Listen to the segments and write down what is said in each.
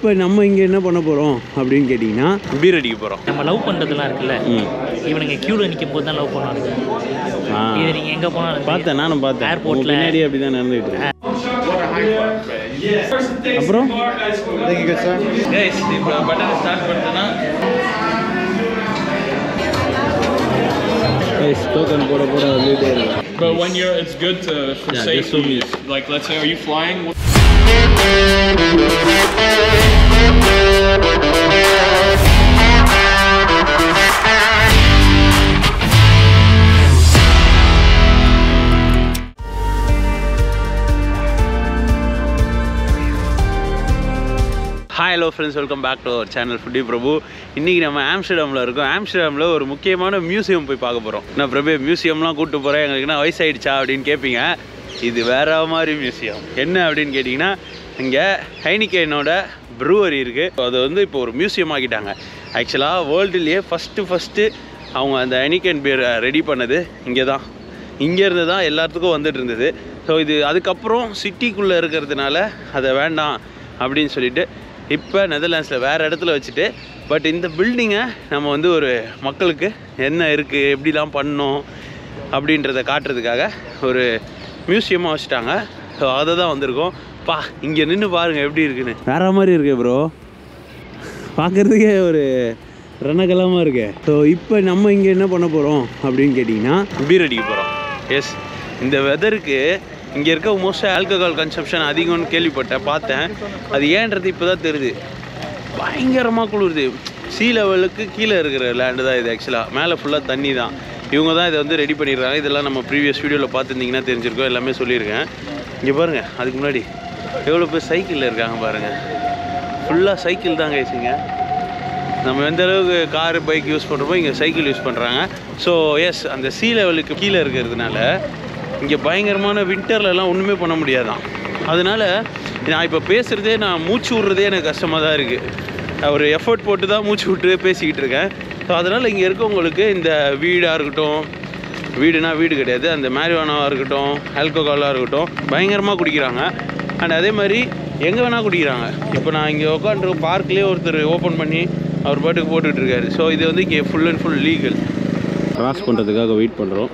இப்போ நம்ம இங்கே என்ன பண்ண போகிறோம் அப்படின்னு கேட்டிங்கன்னா பீர் அடிக்க போகிறோம் நம்ம லவ் பண்ணுறதுலாம் இருக்குல்ல ம் இவனுங்க க்யூவில் நிற்கும் போது தான் லவ் பண்ணுவானுங்க ஆ இது நீங்கள் எங்கே போனாலும் பார்த்தேன் நானும் பார்த்தேன் Airportல. உங்க பின்னாடி அப்படி தான் நடந்துகிட்டு இருக்கு அப்புறம் கைஸ் இப்போ பட்டன் ஸ்டார்ட் பண்ணிட்டேன்னா டோக்கன் போட போட வந்துகிட்டே இருக்கு But when you're, it's good to for Yeah, just so safety. we- Like, let's say, are you flying? Hi hello friends welcome back to our channel Foodie Prabhu இன்றைக்கி நம்ம ஆம்ஸ்டர்டாமில் இருக்கோம் ஆம்ஸ்டர்டாமில் ஒரு முக்கியமான மியூசியம் போய் பார்க்க போகிறோம் நான் பிரபு மியூசியம்லாம் கூப்பிட்டு போகிறேன் எங்களுக்கு என்ன வயசாயிடுச்சா அப்படின்னு கேட்பீங்க இது வேற மாதிரி மியூசியம் என்ன அப்படின்னு கேட்டிங்கன்னா இங்கே ஹைனிகேனோட ப்ரூவரி இருக்குது அதை வந்து இப்போ ஒரு மியூசியம் ஆக்கிட்டாங்க ஆக்சுவலாக வேர்ல்டுலேயே ஃபஸ்ட்டு ஃபஸ்ட்டு அவங்க அந்த ஹைனிகேன் பியர் ரெடி பண்ணது இங்கே தான் இங்கேருந்து தான் எல்லாத்துக்கும் வந்துட்டு இருந்தது ஸோ இது அதுக்கப்புறம் சிட்டிக்குள்ளே இருக்கிறதுனால அதை வேண்டாம் அப்படின்னு சொல்லிட்டு இப்போ நெதர்லாண்ட்ஸில் வேறு இடத்துல வச்சுட்டு பட் இந்த பில்டிங்கை நம்ம வந்து ஒரு மக்களுக்கு என்ன இருக்குது எப்படிலாம் பண்ணோம் அப்படின்றத காட்டுறதுக்காக ஒரு மியூசியமாக வச்சுட்டாங்க ஸோ அதை தான் வந்திருக்கோம் பா இங்கே நின்று பாருங்கள் எப்படி இருக்குன்னு வேற மாதிரி இருக்கு ப்ரோ பார்க்குறதுக்கே ஒரு ரணகலமாக இருக்கு ஸோ இப்போ நம்ம இங்கே என்ன பண்ண போகிறோம் அப்படின்னு கேட்டிங்கன்னா பீர் அடிக்க போகிறோம் எஸ் இந்த வெதருக்கு இங்கே இருக்க மோஸ்ட் ஆல்கஹால் கன்சம்ஷன் அதிகம்னு கேள்விப்பட்டேன் பார்த்தேன் அது ஏன்றது இப்போ தான் தெரியுது பயங்கரமாக குளிருது சீ லெவலுக்கு கீழே இருக்கிற லேண்டு தான் இது ஆக்சுவலாக மேலே ஃபுல்லாக தண்ணி தான் இவங்க தான் இதை வந்து ரெடி பண்ணிடுறாங்க இதெல்லாம் நம்ம ப்ரீவியஸ் வீடியோவில் பார்த்துருந்தீங்கன்னா தெரிஞ்சிருக்கோம் எல்லாமே சொல்லியிருக்கேன் இங்கே பாருங்கள் அதுக்கு முன்னாடி எவ்வளோ பேர் சைக்கிளில் இருக்காங்க பாருங்கள் ஃபுல்லாக சைக்கிள் தான் கைஸுங்க நம்ம எந்த அளவுக்கு கார் பைக் யூஸ் பண்ணுறோமோ இங்கே சைக்கிள் யூஸ் பண்ணுறாங்க ஸோ எஸ் அந்த சீ லெவலுக்கு கீழே இருக்கிறதுனால இங்கே பயங்கரமான வின்டர்லலாம் ஒன்றுமே பண்ண முடியாதான் அதனால் நான் இப்போ பேசுகிறதே நான் மூச்சு விட்றதே எனக்கு கஷ்டமாக தான் இருக்குது ஒரு எஃபர்ட் போட்டு தான் மூச்சு விட்டு பேசிக்கிட்டு இருக்கேன் ஸோ அதனால் இங்கே இருக்கவங்களுக்கு இந்த வீடாக இருக்கட்டும் வீடுனா வீடு கிடையாது அந்த மேரிவானாவாக இருக்கட்டும் ஆல்கோகாலாக இருக்கட்டும் பயங்கரமாக குடிக்கிறாங்க அண்ட் அதே மாதிரி எங்கே வேணால் குடிக்கிறாங்க இப்போ நான் இங்கே உட்காந்துருக்க பார்க்லேயே ஒருத்தர் ஓப்பன் பண்ணி அவர் பாட்டுக்கு போட்டுட்டு இருக்காரு ஸோ இது வந்து இங்கே full and full legal cross பண்ணுறதுக்காக வெயிட் பண்ணுறோம்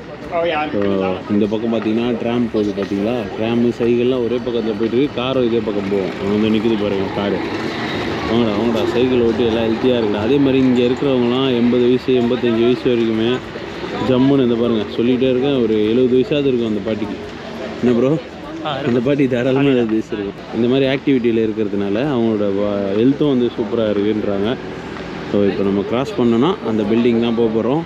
இந்த பக்கம் பார்த்தீங்கன்னா ட்ராம் போகுது பார்த்தீங்களா ட்ராமு சைக்கிள்லாம் ஒரே பக்கத்தில் போயிட்டு இருக்கு காரும் இதே பக்கம் போகும் அங்கே வந்து நிற்குது பாருங்க காரு வாங்கடா வாங்கடா சைக்கிள் ஓட்டி எல்லாம் ஹெல்த்தியாக இருக்குடா அதே மாதிரி இங்கே இருக்கிறவங்களாம் எண்பது வயசு எண்பத்தஞ்சு வயசு வரைக்குமே ஜம்முன்னு இந்த பாருங்கள் சொல்லிகிட்டே இருக்கேன் ஒரு எழுபது வயசாவது இருக்கும் அந்த பாட்டிக்கு என்ன ப்ரோ இந்த பாட்டி தாராளமாக எழுபது வயசு இருக்கும் இந்த மாதிரி ஆக்டிவிட்டியில் இருக்கிறதுனால அவங்களோட ஹெல்த்தும் வந்து சூப்பராக இருக்குன்றாங்க ஸோ இப்போ நம்ம கிராஸ் பண்ணோன்னா அந்த பில்டிங் தான் போக போகிறோம்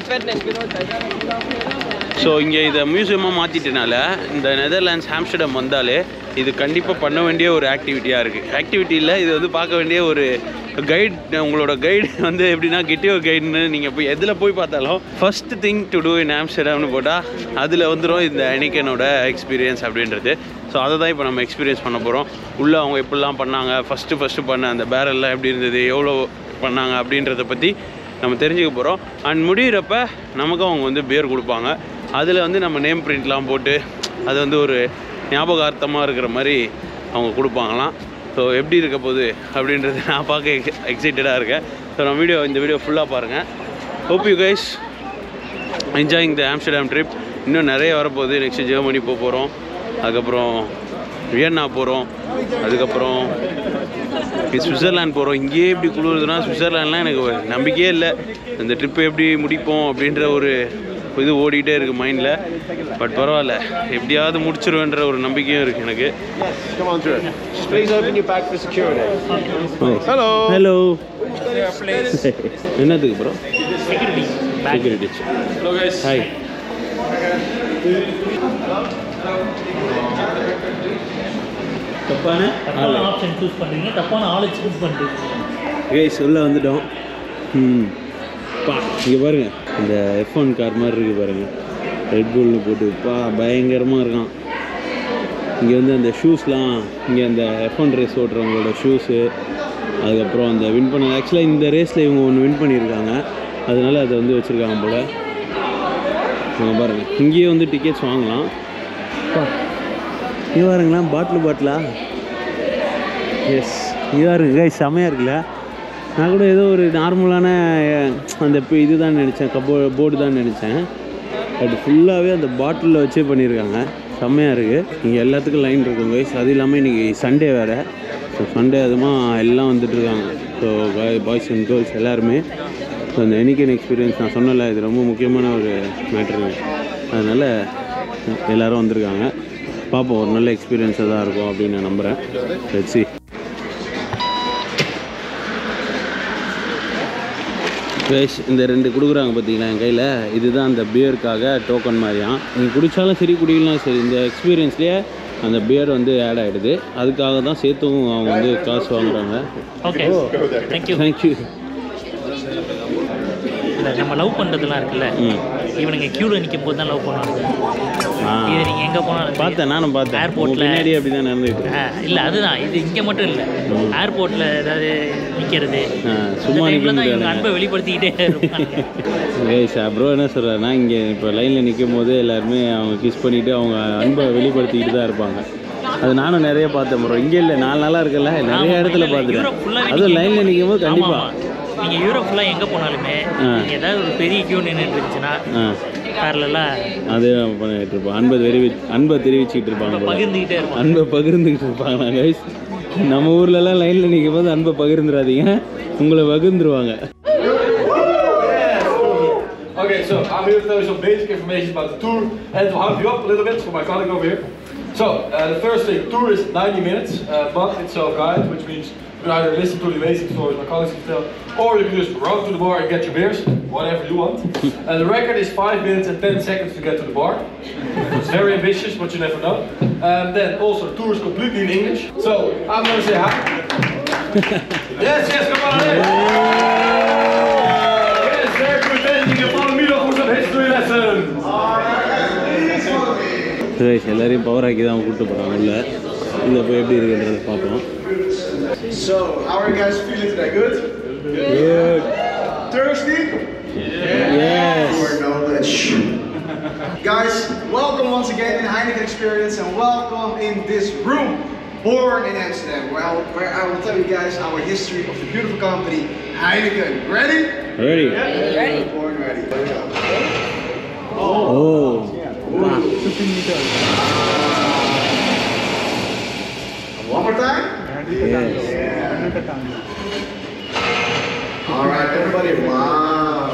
ஸோ இங்கே இதை மியூசியமாக மாற்றிட்டனால இந்த நெதர்லாண்ட்ஸ் ஆம்ஸ்டர்டம் வந்தாலே இது கண்டிப்பாக பண்ண வேண்டிய ஒரு ஆக்டிவிட்டியாக இருக்குது ஆக்டிவிட்டியில் இது வந்து பார்க்க வேண்டிய ஒரு கைட் உங்களோட கைடு வந்து எப்படின்னா கிட்டியோ கைடுன்னு நீங்கள் போய் எதில் போய் பார்த்தாலும் first thing to do in ஆம்ஸ்டர்டம்னு போட்டால் அதில் வந்துடும் இந்த அனிக்கனோட எக்ஸ்பீரியன்ஸ் அப்படின்றது ஸோ அதை தான் இப்போ நம்ம எக்ஸ்பீரியன்ஸ் பண்ண போகிறோம் உள்ளே அவங்க எப்படிலாம் பண்ணாங்க ஃபஸ்ட்டு ஃபஸ்ட்டு பண்ண அந்த பேரல்லாம் எப்படி இருந்தது எவ்வளோ பண்ணாங்க அப்படின்றத பற்றி நம்ம தெரிஞ்சுக்க போகிறோம் அண்ட் முடிகிறப்ப நமக்கும் அவங்க வந்து பேர் கொடுப்பாங்க அதில் வந்து நம்ம நேம் பிரிண்ட்லாம் போட்டு அது வந்து ஒரு ஞாபகார்த்தமாக இருக்கிற மாதிரி அவங்க கொடுப்பாங்களாம் ஸோ எப்படி இருக்க போகுது அப்படின்றது நான் பார்க்க எக்ஸ் எக்ஸைட்டடாக இருக்கேன் ஸோ நம்ம வீடியோ இந்த வீடியோ ஃபுல்லாக பாருங்கள் hope you guys enjoying the Amsterdam trip இன்னும் நிறைய வரப்போகுது நெக்ஸ்ட் ஜெர்மனி போக போகிறோம் அதுக்கப்புறம் வியன்னா போகிறோம் அதுக்கப்புறம் சுவிட்சர்லாந்து போகிறோம் இங்கேயே இப்படி குளிருதுன்னா சுவிட்சர்லாண்ட்லாம் எனக்கு ஒரு நம்பிக்கையே இல்லை இந்த ட்ரிப்பை எப்படி முடிப்போம் அப்படின்ற ஒரு இது ஓடிக்கிட்டே இருக்குது மைண்டில் பட் பரவாயில்ல எப்படியாவது முடிச்சிருவேன்ற ஒரு நம்பிக்கையும் இருக்குது எனக்கு Come on through. Just please open your bag for security. Hello. Hello என்னத்துக்கு bro security bag security Hello, guys. Hi தப்பான தப்பான ஆப்ஷன் சூஸ் பண்ணுறீங்க தப்பான ஆளை சூஸ் பண்ணுறீங்க கைஸ் உள்ளே வந்துட்டோம் ம் பா இங்கே பாருங்க இந்த எஃப் ஒன் கார் மாதிரி இருக்குது பாருங்க ரெட் புல்னு போட்டு பா பயங்கரமாக இருக்கான் இங்கே வந்து அந்த ஷூஸ்லாம் இங்கே அந்த எஃப் ஒன் ரேஸ் ஓட்டுறவங்களோட ஷூஸு அதுக்கப்புறம் அந்த வின் பண்ண ஆக்சுவலாக இந்த ரேஸில் இவங்க ஒன்று வின் பண்ணியிருக்காங்க அதனால அதை வந்து வச்சுருக்காங்க போல் அங்கே பாருங்கள் இங்கேயே வந்து டிக்கெட்ஸ் வாங்கலாம் பா இங்கே பாருங்களா பாட்டில் பாட்டிலா எஸ் இதாக இருக்குது guys செமையாக இருக்குல்ல நான் கூட ஏதோ ஒரு நார்மலான அஹ், அந்த இப்போ இதுதான் நினச்சேன் கப்போ போர்டு தான் நினச்சேன் பட் ஃபுல்லாகவே அந்த பாட்டிலில் வச்சே பண்ணியிருக்காங்க செம்மையாக இருக்குது இங்கே எல்லாத்துக்கும் லைன் இருக்கும் கைஸ் அது இல்லாமல் இன்றைக்கி சண்டே வேறு ஸோ சண்டே அதுமா எல்லாம் வந்துட்டுருக்காங்க ஸோ பாய்ஸ் அண்ட் கேர்ள்ஸ் எல்லாருமே ஸோ அந்த எனிக்கன் எக்ஸ்பீரியன்ஸ் நான் சொன்னல இது ரொம்ப முக்கியமான ஒரு மேட்ரு அதனால் எல்லோரும் வந்திருக்காங்க பார்ப்போம் ஒரு நல்ல எக்ஸ்பீரியன்ஸாக தான் இருக்கும் அப்படின்னு நான் நம்புகிறேன் வச்சு வேஷ் இந்த ரெண்டு கொடுக்குறாங்க பார்த்தீங்களா என் கையில் இதுதான் அந்த பியருக்காக டோக்கன் மாதிரியாம் நீங்கள் குடித்தாலும் சரி குடிக்கலாம் சரி இந்த எக்ஸ்பீரியன்ஸ்லேயே அந்த பியர் வந்து ஆட் ஆகிடுது அதுக்காக தான் சேர்த்தும் அவங்க வந்து காசு வாங்குறாங்க ஓகே தேங்க்யூ தேங்க்யூ இல்லை நம்ம லவ் பண்ணுறதுலாம் இருக்குல்ல ம் இவனுங்க க்யூவில் நிற்கும் போது தான் லவ் பண்ணுவாங்க ஆ இது நீங்கள் எங்கே போனாலும் பார்த்தேன் நானும் பார்த்தேன் Airport உங்க ல- பின்னாடி அப்படி தான் நடந்துட்டு இல்லை அதுதான் இது இங்கே மட்டும் இல்லை ஏர்போர்ட்டில் ஏதாவது நிற்கிறது ஆ, சும்மா நிற்க தான் இவங்க முடியாது அன்பை வெளிப்படுத்திக்கிட்டே இருப்பாங்க கைஸ் ப்ரோ என்ன சொல்கிறாருன்னா இங்கே இப்போ லைனில் நிற்கும் போது எல்லாருமே அவங்க கிஸ் பண்ணிவிட்டு அவங்க அன்பை வெளிப்படுத்திக்கிட்டு தான் இருப்பாங்க அது நானும் நிறைய பார்த்தேன் ப்ரோ இங்கே இல்லை நாலு நாளாக இருக்குல்ல நிறைய இடத்துல பார்த்துட்டேன் அதுவும் லைனில் நிற்கும் போது கண்டிப்பாக நீங்கள் யூரோப் ஃபுல்லாக எங்கே போனாலுமே ஆ. நீங்க ஏதாவது ஒரு பெரிய க்யூ நின்றுட்டு இருந்துச்சுன்னா ஆ கார்லலாம் அதே தான் பண்ணிட்டு இருப்போம் அன்பை தெரிவி அன்பை தெரிவிச்சுக்கிட்டு இருப்பாங்க போல. பகிர்ந்துக்கிட்டே இருப்பாங்க அன்பை பகிர்ந்துக்கிட்டு இருப்பாங்க கைஸ் நம்ம ஊர்லலாம் லைனில் நிற்கும் போது அன்பை பகிர்ந்துடாதீங்க உங்களை பகிர்ந்துருவாங்க Okay, so I'm here to tell you some basic information about the tour and to hype you up a little bit for my colleague over here. So, uh, the first thing, tour is 90 minutes, uh, but it's self-guided, which means you can either listen to the amazing stories my colleagues can tell, or you can just run to the bar and get your beers, whatever you want. and the record is 5 minutes and 10 seconds to get to the bar. It's very ambitious, but you never know. And then also, the tour is completely in English. So, I'm going to say hi. yes, yes, come on in. Yes, very good. Then you can follow me for some history lessons. Guys எல்லாரையும் power ஆக்கி தான் கூப்பிட்டு போகிறாங்க உள்ள உள்ள போய் எப்படி இருக்குன்றதை பார்ப்போம் So, how are you guys feeling today? Good? Thirsty? Yes. For knowledge. guys, welcome once again in Heineken Experience and welcome in this room. Born in Amsterdam, well, where I will tell you guys our history of the beautiful company Heineken. Ready? Ready Born ready. Here we go. Oh One more time. Yes All right, everybody. Wow.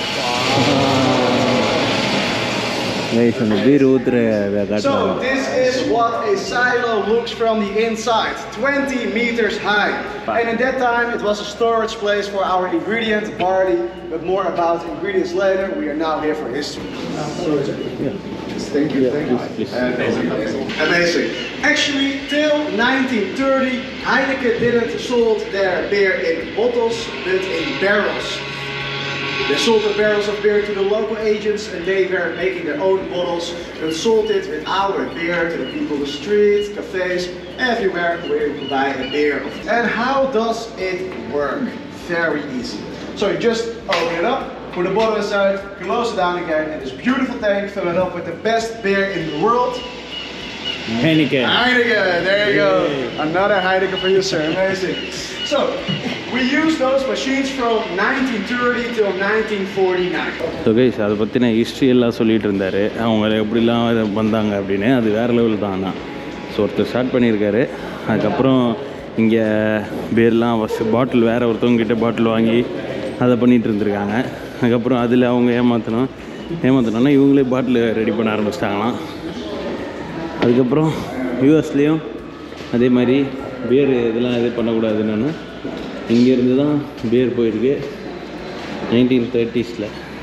Guys அந்த beer ஊத்துற இதை So காட்டுறாங்க this is what a silo looks from the inside, 20 meters high. And in that time it was a storage place for our ingredient, barley, but more about ingredients later. We are now here for history. Thank you, thank you. please. Amazing, amazing. Amazing. Actually, till 1930, Heineken didn't sold their beer in bottles, but in barrels. They sold the barrels of beer to the local agents and they were making their own bottles and sold it with our beer to the people on the street, cafes, everywhere where you can buy a beer. And how does it work? Very easy. So you just open it up, put the bottle inside, close it down again, and this beautiful tank fill it up with the best beer in the world. Heineken Heineken, there you go. Another Heineken for you, sir. Amazing. So, we use those machines from 1930 till 1949. So guys அதை பற்றின history எல்லாம் சொல்லிட்டு இருந்தார் அவங்க எப்படிலாம் இது வந்தாங்க அப்படின்னு அது வேறு லெவல் தான் ஆனால் ஸோ ஒருத்தர் ஸ்டார்ட் பண்ணியிருக்காரு அதுக்கப்புறம் இங்கே பேர்லாம் ஃபஸ்ட்டு பாட்டில் வேறு ஒருத்தவங்க கிட்ட பாட்டில் வாங்கி அதை பண்ணிகிட்டு இருந்திருக்காங்க அதுக்கப்புறம் அதில் அவங்க ஏமாற்றணும் ஏமாற்றினோன்னா இவங்களே பாட்டில் ரெடி பண்ண ஆரம்பிச்சிட்டாங்களாம் அதுக்கப்புறம் யூஎஸ்லேயும் அதே மாதிரி பியர் இதெல்லாம் இது பண்ணக்கூடாதுன்னு இங்கேருந்து தான் பியர் போயிருக்கு நைன்டீன் தேர்ட்டிஸில்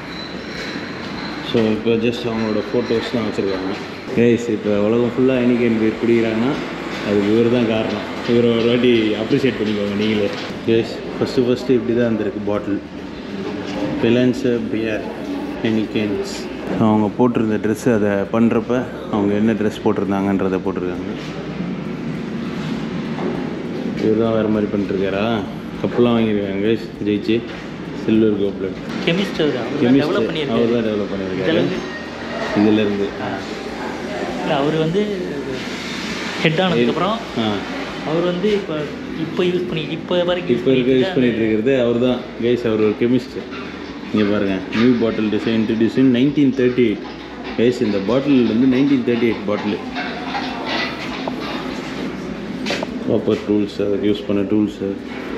ஸோ இப்போ ஜஸ்ட் அவங்களோட ஃபோட்டோஸ் தான் வச்சுருக்காங்க கேஸ் இப்போ உலகம் ஃபுல்லாக எண்ணிக்கை பேர் குடிக்கிறாங்கன்னா அதுக்கு இவர் தான் காரணம் இவரை ஒரு வாட்டி அப்ரிஷியேட் பண்ணிக்கோங்க நீங்களே கேஸ் ஃபஸ்ட்டு ஃபஸ்ட்டு இப்படி தான் இருந்திருக்கு பாட்டில் பிலன்ஸு பியர் எனிகேன்ஸ் அவங்க போட்டிருந்த ட்ரெஸ்ஸு அதை பண்ணுறப்ப அவங்க என்ன ட்ரெஸ் போட்டிருந்தாங்கன்றதை போட்டிருக்காங்க இவர் தான் வேறு மாதிரி பண்ணிட்டுருக்காரா கப்பெல்லாம் வாங்கியிருக்காங்க ஜெயிச்சு silver goblet chemist develop chemist அவர் பண்ணியிருக்காரு தான் டெவலப் பண்ணியிருக்காரு இதுலேருந்து இதுலேருந்து ஆ இல்லை அவர் வந்து ஹெட் ஆனதுக்கப்புறம் ஆ அவர் வந்து இப்போ இப்போ யூஸ் பண்ணி இப்போ வரைக்கும் இப்போ இருக்க யூஸ் பண்ணிட்டு இருக்கிறது அவர் தான் கைஸ் அவர் ஒரு கெமிஸ்ட் இங்கே பாருங்கள் new bottle design introduce in nineteen thirty eight guys இந்த பாட்டில் வந்து nineteen thirty eight bottle proper tools அதுக்கு யூஸ் பண்ண டூல்ஸு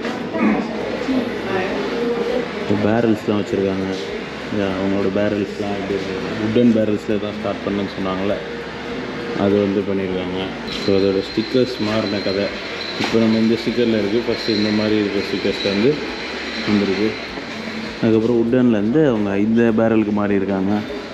பேரல்ஸ்லாம் வச்சுருக்காங்க அவங்களோட பேரல்ஸ்லாம் எப்படி இருக்குது உட்டன் பேரல்ஸில் தான் ஸ்டார்ட் பண்ணேன்னு சொன்னாங்கள்ல அது வந்து பண்ணியிருக்காங்க ஸோ அதோட ஸ்டிக்கர்ஸ் மாறின கதை இப்போ நம்ம இந்த ஸ்டிக்கரில் இருக்குது ஃபஸ்ட்டு இந்த மாதிரி இருக்கிற ஸ்டிக்கர்ஸில் வந்து வந்திருக்கு அதுக்கப்புறம் உட்டன்லேருந்து அவங்க இந்த பேரலுக்கு மாறி இருக்காங்க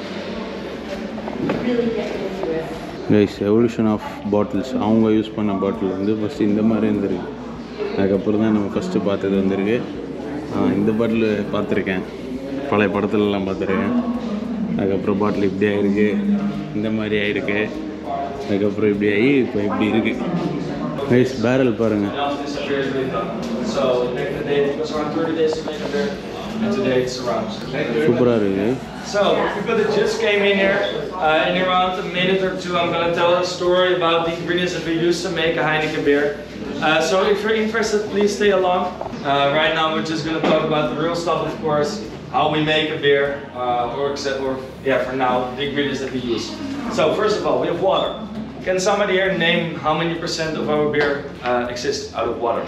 கைஸ் எவல்யூஷன் ஆஃப் பாட்டில்ஸ் அவங்க யூஸ் பண்ண பாட்டில் வந்து ஃபஸ்ட்டு இந்த மாதிரி இருந்திருக்கு அதுக்கப்புறம் தான் நம்ம ஃபஸ்ட்டு பார்த்தது வந்திருக்கு ஆ, இந்த பாட்டில் பார்த்துருக்கேன் பழைய படத்துலலாம் பார்த்துருக்கேன் அதுக்கப்புறம் பாட்டில் இப்படி ஆயிருக்கு இந்த மாதிரி ஆயிருக்கு அதுக்கப்புறம் இப்படி ஆகி இப்போ இப்படி இருக்குது கைஸ் பேரல் பாருங்கள் This beer is really done. So back in the day, it was around 30 days to make a beer, and today it's around. சூப்பராக இருக்குது So, people that just came in here, uh, in around a minute or two, I'm going to tell a story about the ingredients that we use to make a Heineken beer. Uh, so, if you're interested, please stay along. Uh, right now, we're just going to talk about the real stuff, of course, how we make a beer, uh, or except, or yeah, for now, the ingredients that we use. So, first of all, we have water. Can somebody here name how many percent of our beer uh, exists out of water?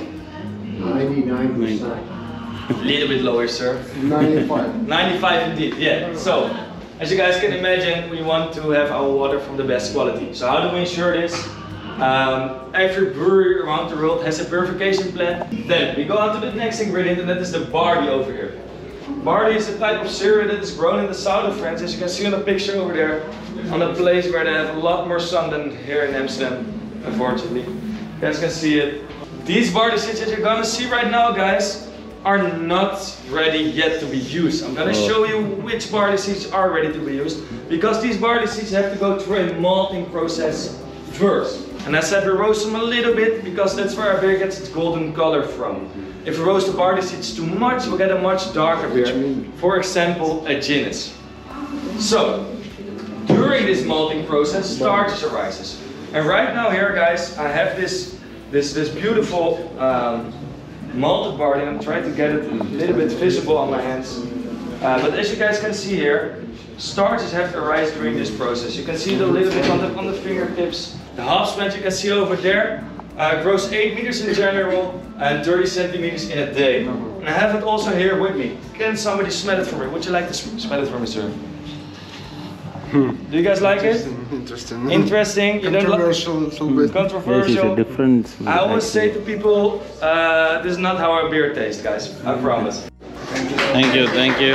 99%. A little bit lower, sir. 95. 95 indeed, yeah. So, as you guys can imagine, we want to have our water from the best quality. So how do we ensure this? Um, every brewery around the world has a purification plant. Then we go on to the next ingredient and that is the barley over here. Barley is a type of cereal that is grown in the south of France, as you can see on the picture over there, on a place where they have a lot more sun than here in Amsterdam, unfortunately. You guys can see it. These barley seeds that you're gonna see right now, guys, are not ready yet to be used. I'm gonna Oh. show you which barley seeds are ready to be used, because these barley seeds have to go through a malting process first. And I said we roast them a little bit because that's where our beer gets its golden color from. If we roast the barley seeds too much, we'll get a much darker beer. For example, a Guinness. So, during this malting process, starch arises. And right now here, guys, I have this this this beautiful um, malted barley. I'm trying to get it a little bit visible on my hands. Uh, but as you guys can see here, starches have to arise during this process. You can see it a little bit on the on the fingertips. The hops plant you can see over there uh, grows 8 meters in general and 30 centimeters in a day. And I have it also here with me. Can somebody smell it for me? Would you like to sm- smell it for me, sir? Do you guys like it? Interesting. Interesting. You don't like Controversial, so good. Yes, it's a controversial. different. I always say to people, uh, this is not how our beer tastes, guys. I promise. Thank you thank you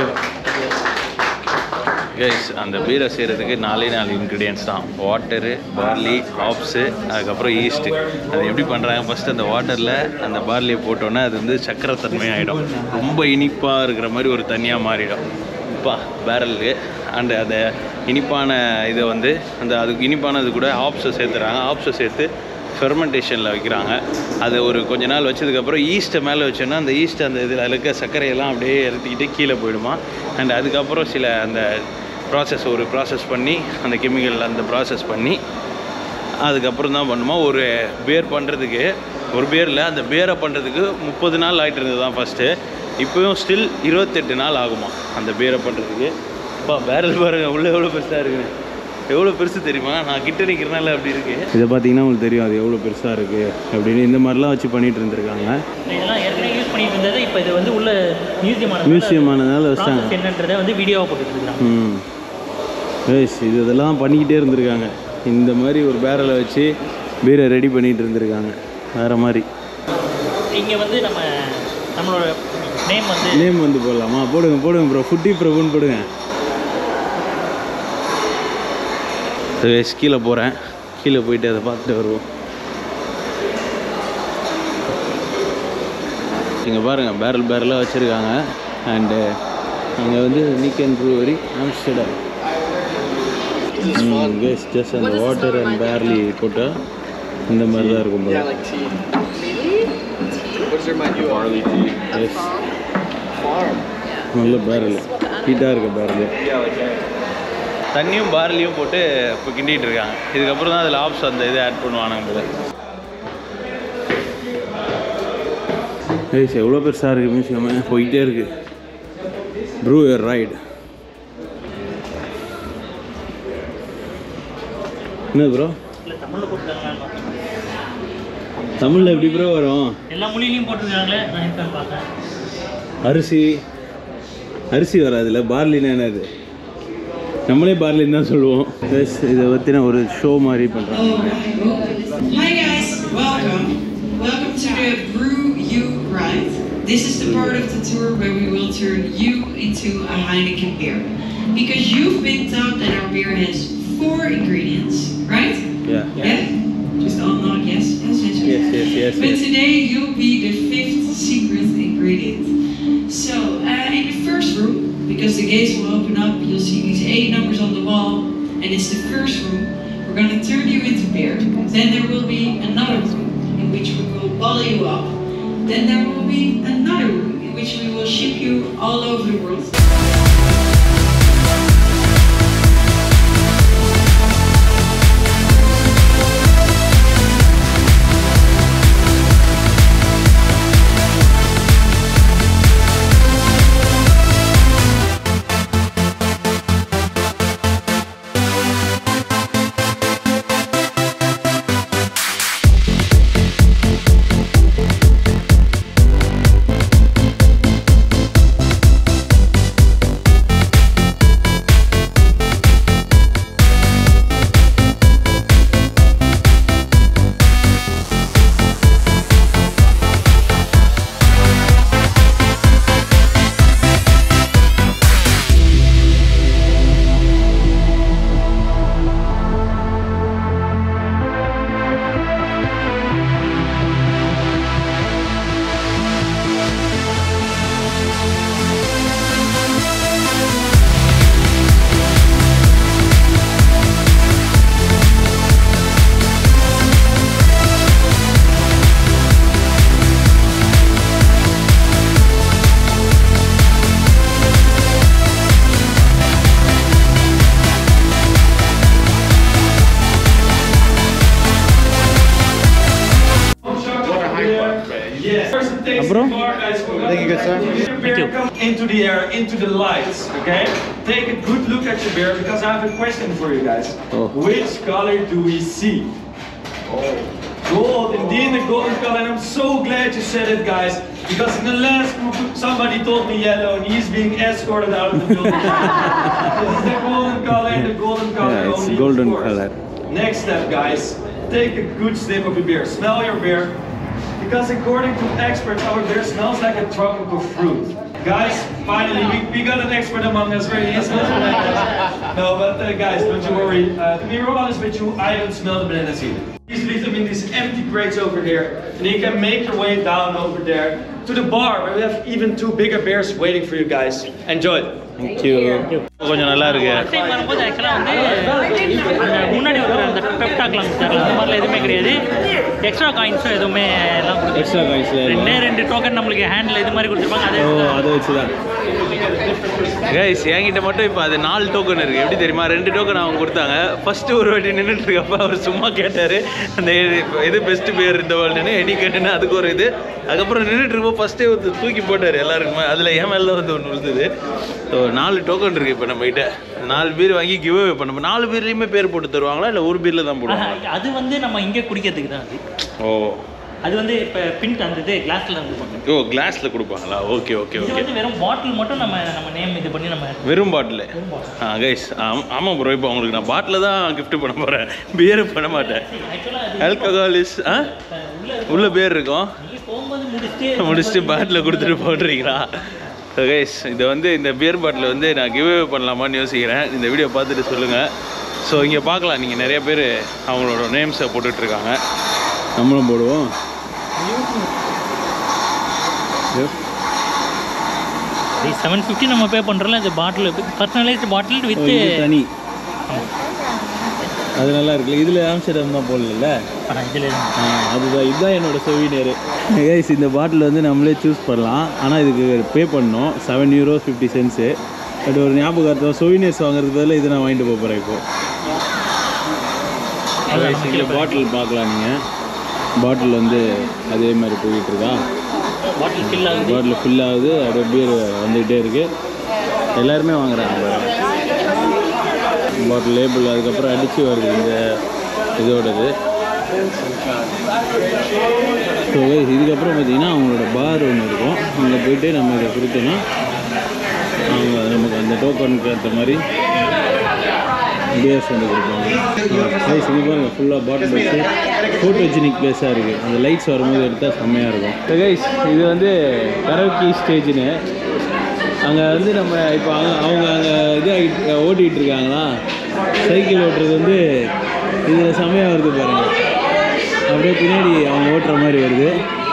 guys அந்த பீரை செய்கிறதுக்கு நாலே நாலு ingredients தான் water barley ஹாப்ஸு அதுக்கப்புறம் east அது எப்படி பண்ணுறாங்க ஃபஸ்ட்டு அந்த வாட்டரில் அந்த பார்லியை போட்டோன்னே அது வந்து சக்கரைத்தன்மை ஆகிடும் ரொம்ப இனிப்பாக இருக்கிற மாதிரி ஒரு தனியாக மாறிடும் இப்போ பேரலுக்கு அண்டு அந்த இனிப்பான இதை வந்து அந்த அதுக்கு இனிப்பானது கூட ஹாப்ஸை சேர்த்துறாங்க ஹாப்ஸை சேர்த்து ஃபெர்மெண்டேஷனில் வைக்கிறாங்க அது ஒரு கொஞ்ச நாள் வச்சதுக்கப்புறம் ஈஸ்ட்டை மேலே வச்சோன்னா அந்த ஈஸ்ட் அந்த இதில் இருக்க சர்க்கரையெல்லாம் அப்படியே இறத்திக்கிட்டு கீழே போயிடுமா அண்ட் அதுக்கப்புறம் சில அந்த ப்ராசஸ் ஒரு ப்ராசஸ் பண்ணி அந்த கெமிக்கல் அந்த ப்ராசஸ் பண்ணி அதுக்கப்புறம் தான் பண்ணுமா ஒரு பேர் பண்ணுறதுக்கு ஒரு பேரில் அந்த பேரை பண்ணுறதுக்கு முப்பது நாள் ஆகிட்டு இருந்தது தான் ஃபஸ்ட்டு இப்போயும் ஸ்டில் இருபத்தெட்டு நாள் ஆகுமா அந்த பேரை பண்ணுறதுக்கு அப்பா பேரல் பாருங்க உள்ளே எவ்வளோ பெருசாக இருக்குன்னு எவ்வளோ பெருசு தெரியுமா நான் கிட்ட நிற்கிறனால அப்படி இருக்கு இதை பார்த்தீங்கன்னா உங்களுக்கு தெரியும் அது எவ்வளோ பெருசாக இருக்குது அப்படின்னு இந்த மாதிரிலாம் வச்சு பண்ணிட்டு இருந்திருக்காங்க இதெல்லாம் ஏற்கனவே யூஸ் பண்ணிட்டு இருந்தது இப்போ இது வந்து உள்ள மியூசியம் Museum ஆனதால வச்சிட்டாங்க. என்னன்றதை வந்து வீடியோவாக போட்டுட்டு இருக்காங்க ம் ஏஸ் இது இதெல்லாம் பண்ணிக்கிட்டே இருந்திருக்காங்க இந்த மாதிரி ஒரு பேரலை வச்சு பீரை ரெடி பண்ணிட்டு இருந்திருக்காங்க வேறு மாதிரி இங்கே வந்து நம்ம நம்மளோட நேம் வந்து நேம் வந்து போடலாமா போடுங்க போடுங்க ப்ரோ ஃபுட்டி பிரபுன்னு போடுங்க கீழே போகிறேன் கீழே போயிட்டு அதை பார்த்துட்டு வருவோம் இங்கே பாருங்கள் பேரல் பேரலாக வச்சுருக்காங்க அண்டு அங்கே வந்து Heineken brewery Amsterdam guys just அந்த வாட்டர் அண்ட் பேர்லி போட்டால் இந்த மாதிரி தான் இருக்கும் போல Barley tea. எஸ் நல்ல பேரல் ஹீட்டாக இருக்க பேரல் தண்ணியும் பார்லியும் போட்டு இப்போ கிண்டிகிட்டு இருக்காங்க இதுக்கப்புறம் தான் அதில் ஆப்ஸ் அந்த இதை ஆட் பண்ணுவானுங்க போல கைஸ் எவ்வளோ பெருசாக இருக்குது மியூசியம் போயிட்டே இருக்கு ப்ரூ யர் ரைட் என்ன ப்ரோ இல்லை தமிழில் போட்டுருக்காங்களா தமிழில் எப்படி ப்ரோ வரும் எல்லா மொழியிலையும் போட்டிருக்காங்களே நான் இப்போ பார்த்தேன் அரிசி அரிசி வராதுல்ல பார்லினா என்னது நம்மளே பார்லின்னு தான் சொல்லுவோம் ப்ளஸ் இதை பற்றின ஒரு ஷோ மாதிரி பண்ணுறாங்க Hi guys, welcome. Welcome to the Brew You Ride. This is the part of the tour where we will turn you into a Heineken beer. Because you've been taught that our beer has four ingredients, right? Yeah. Yeah? Just all nod yes, yes, yes, Yes, yes, yes, But yes. today you'll be the fifth secret ingredient. So, uh, in the first room, because the gates will open up, you'll see these eight numbers on the wall, and it's the first room. We're going to turn you into beer. Then there will be another room in which we will bottle you up. Then there will be another room in which we will ship you all over the world. Yes. First and takes Bro? the bar, guys. Thank you, good sir. Thank you. Come into the air, into the lights, okay? Take a good look at your beer because I have a question for you guys. Oh. Which color do we see? Gold, indeed the golden color, and I'm so glad you said it, guys, because in the last group somebody told me yellow, and he's being escorted out of the building. this is the golden color, and the golden color Yeah, it's only, of golden course. color. Next step, guys, take a good sip of your beer. Smell your beer, because according to experts, our beer smells like a tropical fruit. Guys, finally, we, we got an expert among us. Really, he smells bananas. No, but uh, guys, don't you worry. Uh, to be real honest with you, I don't smell the bananas either. Please leave them in these empty crates over here, and you can make your way down over there to the bar where we have even two bigger bears waiting for you guys. Enjoy. Thank you கொஞ்சம் நல்லா இருக்கு first time வரும்போது ஆக்சுவலாக வந்து அந்த முன்னாடி ஒரு அந்த பெப்டாக்லாம் கொடுத்தாங்க அந்த மாதிரிலாம் எதுவுமே கிடையாது எக்ஸ்ட்ரா காயின்ஸும் எதுவுமே எல்லாம் கொடுத்து எக்ஸ்ட்ரா காயின்ஸில் ரெண்டே ரெண்டு டோக்கன் நம்மளுக்கு ஹேண்டில் இது மாதிரி கொடுத்துருப்பாங்க அதே ஓ அதை வச்சு தான் கைஸ் என்கிட்ட மட்டும் இப்போ அது நாலு டோக்கன் இருக்குது எப்படி தெரியுமா ரெண்டு டோக்கன் அவங்க கொடுத்தாங்க ஃபஸ்ட்டு ஒரு வாட்டி நின்றுட்டு இருக்கப்ப அவர் சும்மா கேட்டார் அந்த இது- எது பெஸ்ட் பேர் இந்த வேர்ல்டுன்னு எடி கேட்டுன்னு அதுக்கு ஒரு இது அதுக்கப்புறம் நின்றுட்டு இருப்போம் ஃபஸ்ட்டே வந்து தூக்கி போட்டார் எல்லாருக்குமே அதில் என் மேலே வந்து ஒன்று விழுந்தது ஸோ நாலு டோக்கன் இருக்குது இப்போ நம்மகிட்ட நாலு பேர் வாங்கி கிவ் அவே பண்ண நாலு பேர்லேயுமே பேர் போட்டு தருவாங்களா இல்லை ஒரு பேரில் தான் போடுவாங்களா அது வந்து நம்ம இங்கே குடிக்கிறதுக்கு தான் அது ஓ அது வந்து இப்போ பிங்க் அந்த இது கிளாஸில் வந்து ஓ கிளாஸில் கொடுப்பாங்களா ஓகே ஓகே இது ஓகே வந்து வெறும் பாட்டில் மட்டும் நம்ம நம்ம நேம் இது பண்ணி நம்ம வெறும் பாட்டில் ஆ கைஸ் ஆமாம் ப்ரோ இப்போ உங்களுக்கு நான் பாட்டில் தான் gift பண்ண போகிறேன் பியர் பண்ண மாட்டேன் ஆக்சுவலாக ஆல்கஹால் இஸ் ஆ உள்ள பேர் இருக்கும் நீங்கள் போகும்போது முடிச்சுட்டு முடிச்சுட்டு பாட்டில் கொடுத்துட்டு போடுறீங்களா கைஸ் இதை வந்து இந்த பியர் பாட்டில் வந்து நான் கிவ் பண்ணலாமான்னு யோசிக்கிறேன் இந்த வீடியோ பார்த்துட்டு சொல்லுங்கள் ஸோ இங்கே பார்க்கலாம் நீங்கள் நிறைய பேர் அவங்களோட நேம்ஸை போட்டுட்ருக்காங்க நம்மளும் போடுவோம் செவன் ஃபிஃப்டி நம்ம பே பண்ணுறோம்ல இந்த பாட்டில் பர்சனலைஸ்டு பாட்டில் வித்து தனி அது நல்லா இருக்குல்ல இதில் ஆம்ஸ்டர்டம் தான் போடல இதில் ஆ, அதுதான் இதுதான் என்னோட சொவினியர் கைஸ் இந்த பாட்டில் வந்து நம்மளே சூஸ் பண்ணலாம் ஆனால் இதுக்கு பே பண்ணோம் seven euro fifty cents but ஒரு ஞாபகார்த்தம் சொவினியர்ஸ் வாங்குறதுக்கு பதிலாக இதை நான் வாங்கிட்டு போக போகிறேன் இப்போ Guys, இங்க பாட்டில் பார்க்கலாம் நீங்கள் பாட்டில் வந்து அதே மாதிரி போயிட்டு இருக்கா பாட்டில் ஃபில் ஆகுது பாட்டில் ஃபில் ஆகுது அப்படியே பீர் வந்துக்கிட்டே இருக்குது எல்லாருமே வாங்குறாங்க பாட்டில் லேபிள் அதுக்கப்புறம் அடித்து வருது இந்த இதோடது ஸோ இதுக்கப்புறம் பார்த்தீங்கன்னா அவங்களோட பார் ஒன்று இருக்கும் அங்கே போயிட்டு நம்ம இதை கொடுத்தோன்னா அவங்க நமக்கு அந்த டோக்கனுக்கு ஏற்ற மாதிரி பியர்ஸ் வந்து கொடுப்பாங்க கைஸ் இது பாருங்க ஃபுல்லாக பாட்டில் வச்சு ஃபோட்டோஜெனிக் பிளேஸாக இருக்குது அந்த லைட்ஸ் வரும்போது எடுத்தால் செம்மையாக இருக்கும் கைஸ் இது வந்து கரோக்கி ஸ்டேஜ்னு அங்கே வந்து நம்ம இப்போ அங்க அவங்க அங்கே இது ஆகிட்டு ஓட்டிகிட்டு இருக்காங்களா சைக்கிள் ஓட்டுறது வந்து இதில் செம்மையாக வருது பாருங்க அப்படியே பின்னாடி அவங்க ஓட்டுற மாதிரி வருது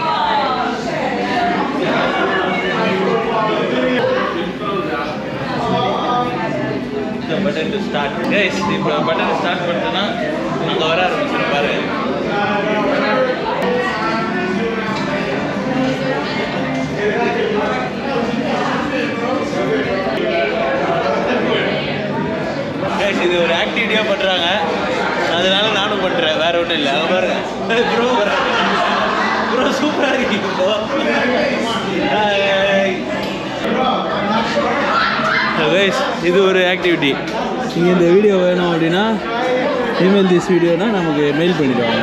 பட்டன் டு ஸ்டார்ட் கைஸ் இப்போ பட்டன் ஸ்டார்ட் பண்ணிட்டேன்னா அங்கே வர ஆரம்பிச்சிடும் பாரு கைஸ் இது ஒரு ஆக்டிவிட்டியாக பண்ணுறாங்க அதனால நானும் பண்ணுறேன் வேற ஒன்றும் இல்லை அங்கே பாருங்க ப்ரோ ப்ரோ சூப்பராக இருக்கீங்க ப்ரோ கைஸ் இது ஒரு ஆக்டிவிட்டி நீங்கள் இந்த வீடியோ வேணும் அப்படின்னா இமெயில் திஸ் வீடியோனா நமக்கு மெயில் பண்ணிடுவாங்க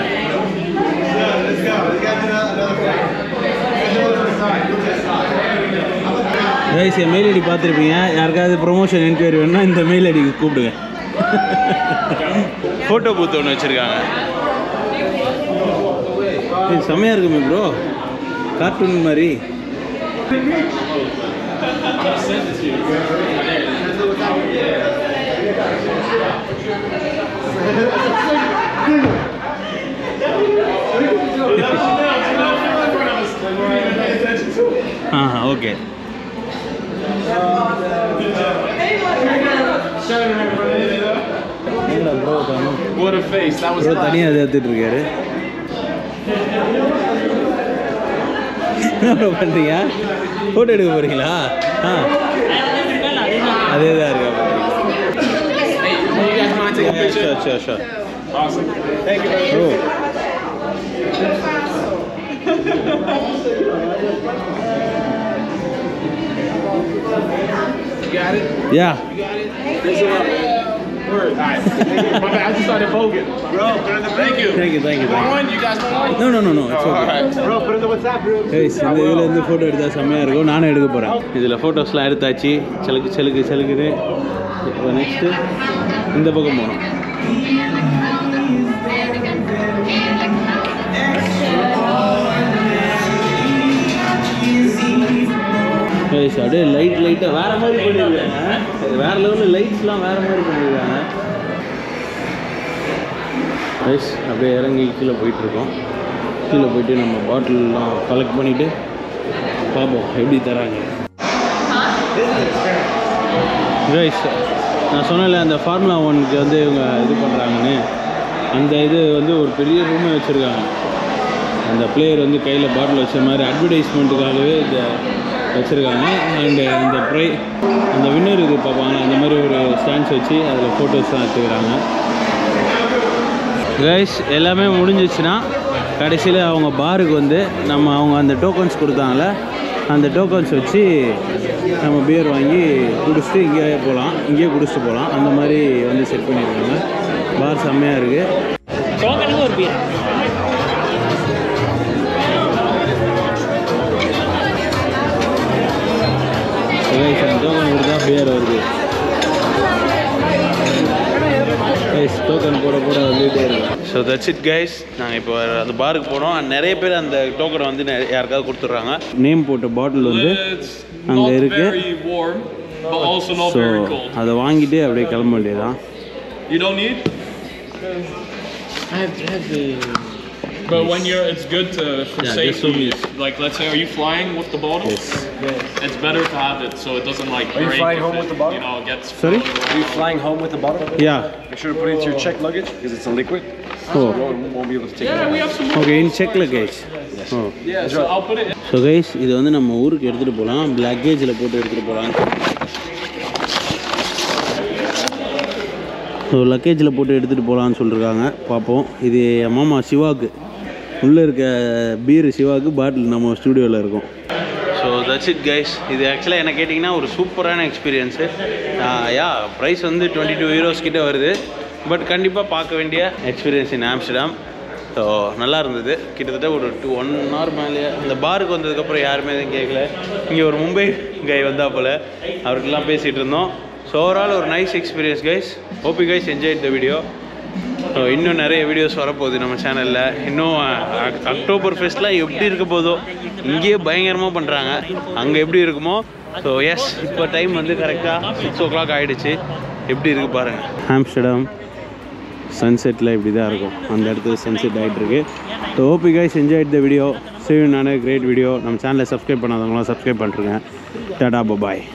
கைஸ் என் மெயில் ஐடி பார்த்துருப்பீங்க யாருக்காவது ப்ரொமோஷன் என்கொயரி வேணும்னா இந்த மெயில் ஐடிக்கு கூப்பிடுங்க ஃபோட்டோ பூத் ஒன்று வச்சுருக்காங்க இது செம்மையாக இருக்குமே ப்ரோ கார்ட்டூன் மாதிரி ஆ okay bro What a face. That was bro தனியாக அதை எடுத்துட்டு இருக்காரு என்ன ப்ரோ பண்ணுறீங்க ஃபோட்டோ எடுக்க போகிறீங்களா ஆ அதே தான் இருக்கா sure sure sure awesome. Bro yeah Word. All right. My bad. I just started voguing. Bro, thank you. Thank you thank you thank you One, you guys want one? No no no no it's okay Bro, put in the WhatsApp group. Guys இந்த இதில் இருந்து photo எடுத்தால் செம்மையாக இருக்கும் நானும் எடுக்க போகிறேன் இதில் ஃபோட்டோஸ்லாம் எடுத்தாச்சு செலுக்கு செலுக்கு செலுக்குது இப்போ நெக்ஸ்ட்டு இந்த பக்கம் போகணும் கைஸ் அப்படியே லைட் லைட்டாக வேறு மாதிரி பண்ணியிருக்காங்க வேறு லெவலில் லைட்ஸ்லாம் வேறு மாதிரி பண்ணியிருக்காங்க கைஸ் அப்படியே இறங்கி கீழே போயிட்டுருக்கோம் கீழே போயிட்டு நம்ம பாட்டில்லாம் கலெக்ட் பண்ணிவிட்டு பார்ப்போம் எப்படி தராங்க கைஸ் நான் சொன்னேன்ல அந்த ஃபார்முலா ஒனுக்கு வந்து இவங்க இது பண்ணுறாங்கன்னு அந்த இது வந்து ஒரு பெரிய ரூமே வச்சுருக்காங்க அந்த பிளேயர் வந்து கையில் பாட்டில் வச்ச மாதிரி அட்வர்டைஸ்மெண்ட்டுக்காகவே இதை வச்சுருக்காங்க அண்டு அந்த ப்ரை அந்த வின்னர் இது பார்ப்பாங்க அந்த மாதிரி ஒரு ஸ்டாண்ட்ஸ் வச்சு அதில் ஃபோட்டோஸ்லாம் எடுத்துக்கிறாங்க கைஸ் எல்லாமே முடிஞ்சிச்சுன்னா கடைசியில் அவங்க பாருக்கு வந்து நம்ம அவங்க அந்த டோக்கன்ஸ் கொடுத்தாங்கள அந்த டோக்கன்ஸ் வச்சு நம்ம பியர் வாங்கி குடிச்சிட்டு இங்கேயே போகலாம் இங்கேயே குடிச்சிட்டு போகலாம் அந்த மாதிரி வந்து செட் பண்ணியிருக்காங்க பார் செம்மையாக இருக்குது டோக்கனுக்கு ஒரு பீர் கைஸ் அந்த டோக்கன் கொடுத்தா பியர் வருது கைஸ் டோக்கன் போட போட வந்துகிட்டே இருக்கு ஸோ தட்ஸ் இட் கைஸ் நாங்கள் இப்போ அந்த பாருக்கு போனோம் நிறைய பேர் அந்த டோக்கனை வந்து நெ- யாருக்காவது கொடுத்துட்றாங்க நேம் போட்ட பாட்டில் வந்து It's அங்கே not இருக்கு very warm, but also not so very cold. அதை வாங்கிட்டு அப்படியே கிளம்ப வேண்டியதான் You don't need? But when you're, it's good to, for Yeah, just so safety. we- Like, let's say, are you flying with the bottle? It's better to have it so it doesn't like you break. flying if home it, with the bottle? You know, gets. Sorry? floated Are you around. flying home with the bottle? Yeah Make sure to put it into your checked luggage because it's a liquid. Oh You won't, won't be able to take Yeah, it we out. have some more. Okay in செக்கில் guys oh Yeah, so I'll put it in. So guys இது வந்து நம்ம ஊருக்கு எடுத்துகிட்டு போகலாம் லக்கேஜில் போட்டு எடுத்துகிட்டு போகலாம் ஸோ லக்கேஜில் போட்டு எடுத்துகிட்டு போகலான்னு சொல்லியிருக்காங்க பார்ப்போம் இது என் மாமா சிவாக்கு உள்ளே இருக்க பீர் சிவாக்கு பாட்டில் நம்ம ஸ்டூடியோவில் இருக்கும் ஸோ தட்ஸ் இட் கைஸ் இது ஆக்சுவலாக என்ன கேட்டிங்கன்னா ஒரு சூப்பரான எக்ஸ்பீரியன்ஸு யா ப்ரைஸ் வந்து டுவெண்ட்டி டூ ஹீரோஸ் கிட்ட வருது பட் கண்டிப்பாக பார்க்க வேண்டிய எக்ஸ்பீரியன்ஸ் இன் ஆம்ஸ்டர்டாம் ஸோ நல்லா இருந்தது கிட்டத்தட்ட ஒரு டூ ஒன் ஹவர் மேலே இந்த பாருக்கு வந்ததுக்கப்புறம் யாருமே எதுவும் கேட்கல இங்கே ஒரு மும்பை கை வந்தா போல் அவருக்கெல்லாம் பேசிகிட்டு இருந்தோம் ஸோ ஓவரால் ஒரு nice experience guys hope you guys enjoy the video so இன்னும் நிறைய வீடியோஸ் வரப்போகுது நம்ம சேனலில் இன்னும் அக்- அக்டோபர் ஃபெஸ்ட்லாம் எப்படி இருக்க போதோ இங்கேயே பயங்கரமாக பண்ணுறாங்க அங்கே எப்படி இருக்குமோ ஸோ எஸ் இப்போ டைம் வந்து கரெக்டாக சிக்ஸ் ஓ கிளாக் ஆகிடுச்சு எப்படி இருக்கு பாருங்கள் ஆம்ஸ்டர்டாம் சன்செட்டில் இப்படி தான் இருக்கும் அந்த இடத்துல சன்செட் ஆகிட்டு இருக்கு so hope guys enjoy the video சேவ் நானே கிரேட் வீடியோ நம்ம சேனலை சப்ஸ்கிரைப் பண்ணாதவங்களாம் சப்ஸ்கிரைப் பண்ணிருங்க டாடா பாய்